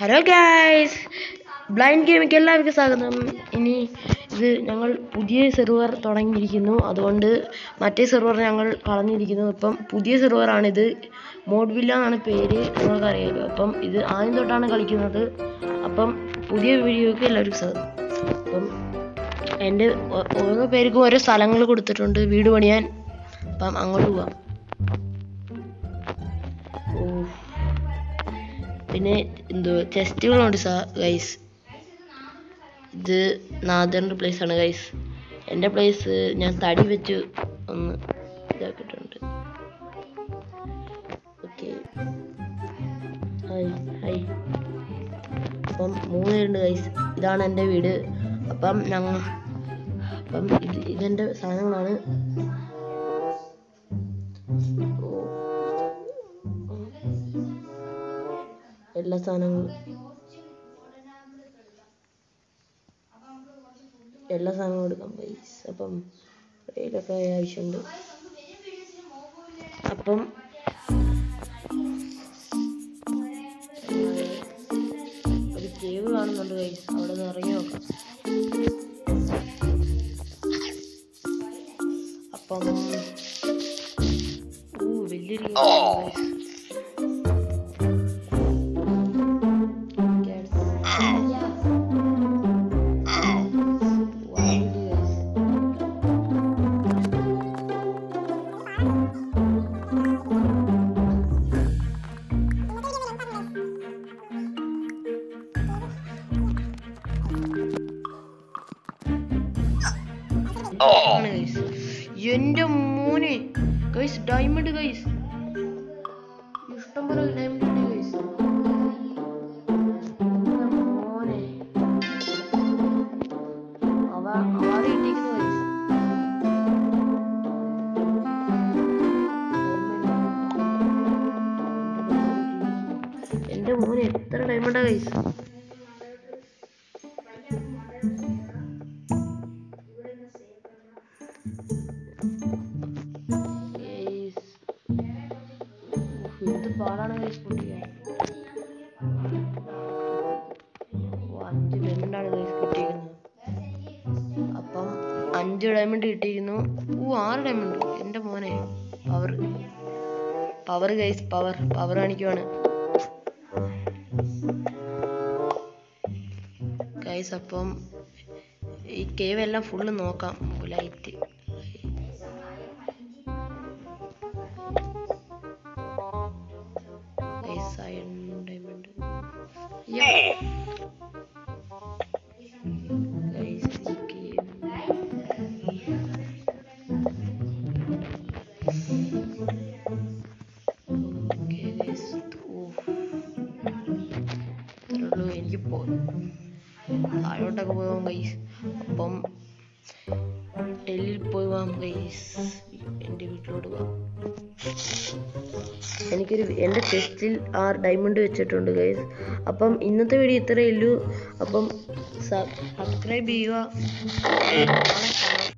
Hello guys blind ഗെയിമിക്ക് എല്ലാവർക്കും സ്വാഗതം ഇനി ഇത് ഞങ്ങൾ പുതിയ സെർവർ തുടങ്ങിയിരിക്കുന്നു അതുകൊണ്ട് മറ്റേ സെർവർ ഞങ്ങൾ കളഞ്ഞിരിക്കുന്നു ഇപ്പം പുതിയ സെർവറാണിത് മോഡ്വില്ല എന്നാണ് പേര് നിങ്ങൾക്കറിയാമല്ലോ അപ്പം ഇത് ആദ്യം തൊട്ടാണ് കളിക്കുന്നത് അപ്പം പുതിയ വീഡിയോയ്ക്ക് എല്ലാവർക്കും സ്വാഗതം അപ്പം എൻ്റെ ഓ- ഓരോ പേർക്കും ഓരോ സ്ഥലങ്ങൾ കൊടുത്തിട്ടുണ്ട് വീട് പണിയാൻ അപ്പം അങ്ങോട്ട് പോവാം ഓ പിന്നെ എന്തോ ചെസ്റ്റുകളുണ്ട് സാ ഗൈസ് ഇത് നാദറിൻ്റെ പ്ലേസ് ആണ് ഗൈസ് എൻ്റെ പ്ലേസ് ഞാൻ തടി വെച്ച് ഒന്ന് ഇതാക്കിയിട്ടുണ്ട് ഓക്കെ ഹായ് ഹായ് അപ്പം മൂന്ന് പേരുണ്ട് ഗൈസ് ഇതാണ് എൻ്റെ വീട് അപ്പം ഞങ്ങൾ അപ്പം ഇത് ഇതെൻ്റെ സാധനങ്ങളാണ് ഓ എല്ലാ സാധനങ്ങളും എല്ലാ സാധനങ്ങളും എടുക്കാം പൈസ അപ്പം കയ്യിലൊക്കെ ആവശ്യമുണ്ട് അപ്പം ഒരു കേവ് കാണുന്നുണ്ട് കൈസ് അവിടെ നിന്ന് ഇറങ്ങി നോക്കാം അപ്പം ഊ വലിയൊരു cave ആണ് guys. Cats. Wild guys. ആണ് guys. എന്റെ മോനെ ഗൈസ് ഡയമണ്ട് ഗൈസ് ഇഷ്ടം പോലെ ഡയമണ്ട് ഉണ്ട് ഗൈസ് മോനെ അവ അവാർഡ് കിട്ടിയിരിക്കുന്നു guys. എന്റെ മോനെ എത്ര ഡയമണ്ടാ കൈസ് എന്ത് പാടാണ് കൈസ് പൊട്ടിക്കാൻ ഓ, അഞ്ച് ഡയമണ്ടാണ് കൈസ് കിട്ടിയിരിക്കുന്നത് അപ്പം അഞ്ച് ഡയമണ്ട് കിട്ടിയിരിക്കുന്നു ഓ ആറ് ഡയമണ്ട് എൻ്റെ മോനെ power power guys power power കാണിക്കുവാണ് ഗൈസ് അപ്പം ഈ കേവ് എല്ലാം ഫുള്ള് നോക്കാം light guys iron diamond guys ഈ കേവ് ഓക്കേ ഗൈസ് ഓ ഇത്രേ ഉള്ളൂ എനിക്ക് പോ താഴോട്ടൊക്കെ പോകാം ഗൈസ് അപ്പം ഡൽഹിയിൽ പോയി പോകാം ഗൈസ് എൻ്റെ വീട്ടിലോട്ട് പോകാം എനിക്കൊരു എൻ്റെ ടെസ്റ്റിൽ ആ ഡയമണ്ട് വെച്ചിട്ടുണ്ട് ഗൈസ് അപ്പം ഇന്നത്തെ വീഡിയോ ഇത്രയേ ഉള്ളൂ അപ്പം സബ്സ്ക്രൈബ് ചെയ്യുക നാളെ കാണാം